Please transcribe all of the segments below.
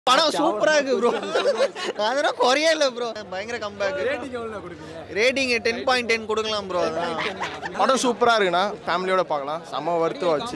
படம் சூப்பரா இருக்கு ப்ரோ அதெல்லாம் குறையே இல்லை ப்ரோ பயங்கர comeback rating ten point ten கொடுக்கலாம் ப்ரோ அதான் படம் சூப்பராக இருக்குண்ணா ஃபேமிலியோட பார்க்கலாம் செம்ம வருத்து வச்சு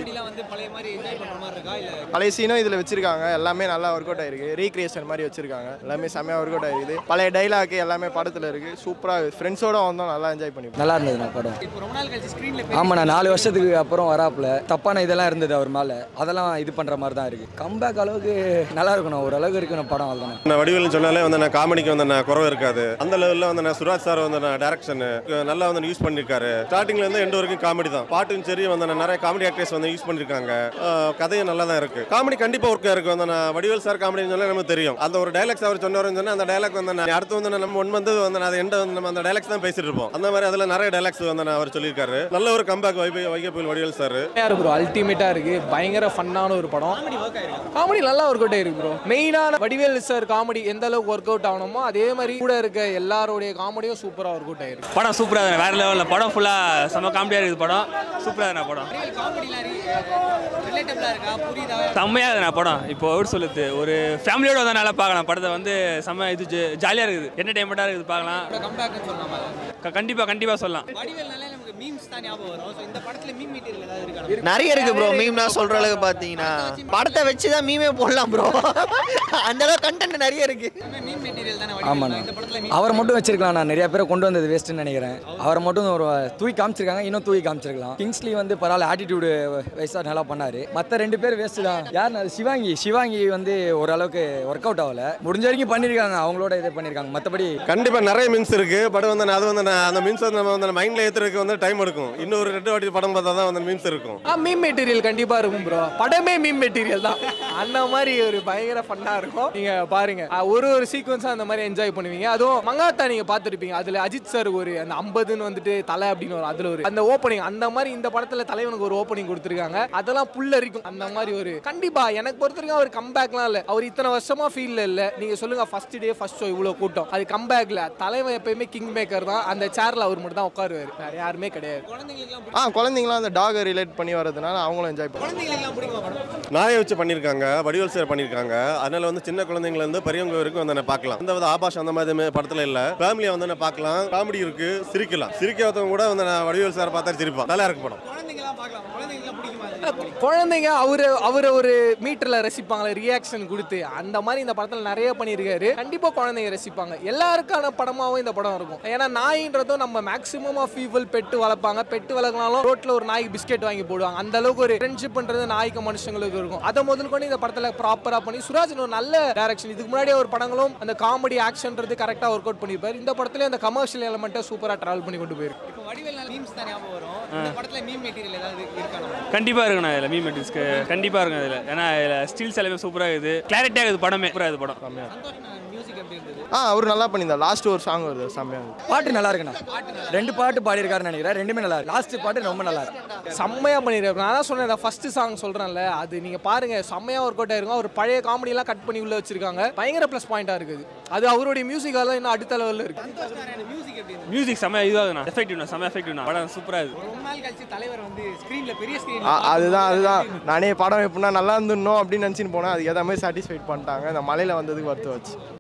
பழைய சீனும் இதில் வச்சிருக்காங்க எல்லாமே நல்லா ஒர்க் அவுட் ஆயிருக்கு ரீக்ரியேஷன் மாதிரி வச்சிருக்காங்க எல்லாமே செம்மையாக ஒர்க் அவுட் ஆயிருக்குது பழைய டைலாக் எல்லாமே படத்தில் இருக்கு சூப்பராக ஃப்ரெண்ட்ஸோட வந்தோம் நல்லா என்ஜாய் பண்ணி நல்லா இருந்ததுண்ணா படம் ஆமாண்ணா நாலு வருஷத்துக்கு அப்புறம் வராப்புல தப்பான இதெல்லாம் இருந்தது அவர் மேலே அதெல்லாம் இது பண்ணுற மாதிரி தான் இருக்குது கம்பேக் அளவுக்கு நல்லா இருக்கணும் ஓரளவுக்கு இருக்கணும் படம் அவ்வளோதானே நான் வடிவேல்னு சொன்னாலே வந்து நான் காமெடிக்கு வந்து நான் குறவு இருக்காது அந்த லெவலில் வந்து நான் சுராஜ் சார் வந்து நான் டேரக்ஷன் நல்லா வந்து யூஸ் பண்ணியிருக்காரு ஸ்டார்டிங்ல இருந்து எண்ட் வரைக்கும் காமெடி தான் பாட்டும் சரி வந்து நான் நிறைய காமெடி ஆக்டர்ஸ் வந்து யூஸ் பண்ணியிருக்காங்க அஹ் கதையும் நல்லா தான் இருக்கு காமெடி கண்டிப்பாக ஒர்க்காக இருக்கு வந்து நான் வடிவேல் சார் காமெடின்னு சொன்னா நமக்கு தெரியும் அந்த ஒரு டைலாக்ஸ் அவர் சொன்னாருன்னு சொன்னா அந்த டைலாக் வந்து நான் அடுத்து வந்து நம்ம ஒன் வந்து வந்து நான் எண்ட் வந்து நம்ம அந்த டைலாக்ஸ் தான் பேசிட்டு இருப்போம் அந்த மாதிரி அதில் நிறைய டைலாக்ஸ் வந்து நான் அவர் சொல்லியிருக்காரு நல்ல ஒரு கம்பேக் வைகை வைகை வடிவேல் சார் இருக்கு ப்ரோ அல்டிமேட்டா இருக்கு பயங்கர ஃபன்னான ஒரு படம் காமெடி நல்லா ஒர்க் அவுட் ஆயிருக்கு ப்ரோ மெயினான வடிவேல் சார் காமெடி எந்த அளவுக்கு ஒர்க் அவுட் ஆகணுமோ அதே மாதிரி கூட இருக்க எல்லாருடைய காமெடியும் சூப்பரா ஒர்க் அவுட் ஆயிருக்கு படம் சூப்பராக வேற லெவலில் படம் ஃபுல்லாக செம்ம காமெடியாக இருக்குது படம் சூப்பராக இருக்கா படம் செம்மையாக இருக்குண்ணா படம் இப்போ எப்படி சொல்லுது ஒரு ஃபேமிலியோட வந்து நல்லா பார்க்கலாம் படத்தை வந்து செம்ம இது ஜாலியாக இருக்குது என்டர்டைன்மெண்ட்டாக இருக்குது பார்க்கலாம் க- கண்டிப்பா கண்டிப்பாக சொல்லலாம் நிறைய இருக்கு ப்ரோ மீம்னா சொல்ற அளவுக்கு பாத்தீங்கன்னா படத்தை வச்சு தான் மீமே போடலாம் ப்ரோ அந்த அளவுக்கு கண்டென்ட் நிறைய இருக்கு ஆமாண்ணா அவரை மட்டும் வச்சிருக்கலாம் நான் நிறைய பேரை கொண்டு வந்தது வேஸ்ட்டுன்னு நினைக்கிறேன் அவரை மட்டும் ஒரு தூக்கி காமிச்சிருக்காங்க இன்னும் தூக்கி காமிச்சிருக்கலாம் கிங்ஸ்லி வந்து பரவாயில்ல ஆட்டிடியூடு வைஸாக நல்லா பண்ணாரு மற்ற ரெண்டு பேர் வேஸ்ட் தான் யார் அது சிவாங்கி சிவாங்கி வந்து ஓரளவுக்கு ஒர்க் அவுட் ஆகல முடிஞ்ச வரைக்கும் பண்ணியிருக்காங்க அவங்களோட இதை பண்ணியிருக்காங்க மற்றபடி கண்டிப்பா நிறைய மீன்ஸ் இருக்கு பட் வந்து நான் அது வந்து நான் அந்த மீன்ஸ் வந்து நம்ம வந்து மைண்ட்ல ஏத்துறதுக்கு வந்து டைம் எடுக்கும் இன்னொரு ரெண்டு வாட்டி படம் பார்த்தா தான் வந்து மீன்ஸ் இருக்கும் ஆ மீம் மெட்டீரியல் கண்டிப்பா இருக்கும் ப்ரோ படமே மீம் மெட்டீரியல் தான் அந்த மாதிரி ஒரு பயங்கர ஃபன்னா இருக்கும் நீங்க பாருங்க ஆ, ஒரு ஒரு சீக்வன்ஸா அந்த மாதிரி என்ஜாய் பண்ணுவீங்க அதுவும் மங்காத்தா நீங்க பார்த்துருப்பீங்க அதுல அஜித் சார் ஒரு அந்த ஐம்பதுன்னு வந்துட்டு தலை அப்படின்னு ஒரு அதுல ஒரு அந்த ஓப்பனிங் அந்த மாதிரி இந்த படத்துல தலைவனுக்கு ஒரு ஓப்பனிங் கொடுத்துருக்காங்க அதெல்லாம் புல்லரிக்கும் அந்த மாதிரி ஒரு கண்டிப்பா எனக்கு பொறுத்த வரைக்கும் அவர் கம்பேக்லாம் இல்ல அவர் இத்தனை வருஷமா ஃபீல்ட்ல இல்ல நீங்க சொல்லுங்க ஃபர்ஸ்ட் டே ஃபர்ஸ்ட் ஷோ இவ்வளவு கூட்டம் அது கம்பேக்ல தலைவன் எப்பயுமே கிங் மேக்கர் தான் அந்த சேர்ல அவர் மட்டும் தான் உட்காருவாரு வேற யாருமே கிடையாது ஆ குழந்தைங்களாம் அந்த டாகை ரிலேட் பண்ணி வரதுனால அவங்களும் என்ஜாய் பண்ணுவாங்க நாயை வச்சு பண்ணியிருக்காங்க வடிவேல் சார் பண்ணியிருக்காங்க அதனால வந்து சின்ன குழந்தைங்கள இருந்து பெரியவங்க வரைக்கும் வந்து நான் பார்க்கலாம் அந்த வித ஆபாஷம் அந்த மாதிரி எதுவுமே படத்துல இல்ல ஃபேமிலியை வந்து நான் பார்க்கலாம் காமெடி இருக்கு சிரிக்கலாம் சிரிக்காதவங்க கூட வந்து நான் வடிவேல் சார் பார்த்தா சிரிப்பான் நல்லா இருக்கு படம் குழந்தைங்க அவரு அவரை ஒரு மீட்டர்ல ரசிப்பாங்களே ரியாக்ஷன் கொடுத்து அந்த மாதிரி இந்த படத்துல நிறைய பண்ணியிருக்காரு கண்டிப்பா குழந்தைங்க ரசிப்பாங்க எல்லாருக்கான படமாவும் இந்த படம் இருக்கும் ஏன்னா நாயின்றதும் நம்ம மேக்ஸிமம் ஆஃப் பீப்புள் பெட்டு வளர்ப்பாங்க பெட்டு வளர்க்கனாலும் ரோட்ல ஒரு நாய்க்கு பிஸ்கெட் வாங்கி போடுவாங்க அந்த அளவுக்கு ஒரு ஃப்ரெண்ட்ஷிப்ன்றது நாய்க்கு மனுஷங்களுக்கு இருக்கும் அதை முதல் கொண்டு இந்த படத்துல ப்ராப்பரா பண்ணி சுராஜன் ஒரு நல்ல டைரக்ஷன் இதுக்கு முன்னாடி ஒரு படங்களும் அந்த காமெடி ஆக்ஷன்றது கரெக்டா ஒர்க் அவுட் பண்ணியிருப்பாரு இந்த படத்துல அந்த கமர்ஷியல் எலமெண்ட்டை சூப்பரா டிராவல் பண்ணி கொண்டு போயிருக்கு கண்டிப்பாக இருக்குண்ணா இதில் மீ மெட்டீரியல்ஸ்க்கு கண்டிப்பாக இருக்கும் இதில் ஏன்னா இதில் ஸ்டில்ஸ் எல்லாமே சூப்பராக இருக்குது கிளாரிட்டியாக இருக்குது படமே சூப்பராக இருக்குது படம் ஆ அவர் நல்லா பண்ணியிருந்தார் லாஸ்ட் ஒரு சாங் வருது செம்மையாக இருந்துச்சு. பாட்டு நல்லா இருக்குண்ணா ரெண்டு பாட்டு பாடியிருக்காருன்னு நினைக்கிறேன் ரெண்டுமே நல்லா இருக்கு லாஸ்ட் பாட்டு ரொம்ப நல்லா இருக்கு செம்மையா பண்ணிருக்காரு நான் தான் சொன்னேன் ஃபர்ஸ்ட் சாங் சொல்றேன்ல அது நீங்க பாருங்க செம்மையா ஒர்க் அவுட் ஆயிருக்கும் அவர் பழைய காமெடி எல்லாம் கட் பண்ணி உள்ள வச்சிருக்காங்க பயங்கர ப்ளஸ் பாயிண்டா இருக்குது அது அவருடைய மியூசிக்கால இன்னும் அடுத்த லெவல்ல இருக்கு மியூசிக் செம்ம இதுவாகுண்ணா எஃபெக்டிவ்ண்ணா செம்ம எஃபெக்டிவ்ண்ணா படம் சூப்பராக இருக்குது ஆ, அதுதான் அதுதான் நானே படம் எப்படின்னா நல்லா இருந்துடணும் அப்படின்னு நினச்சின்னு போனேன் அதுக்கு ஏற்ற மாதிரி சாட்டிஸ்ஃபைட் பண்ணிட்டாங்க இந்த மலையில் வந்ததுக்கு வருத்த வச்சு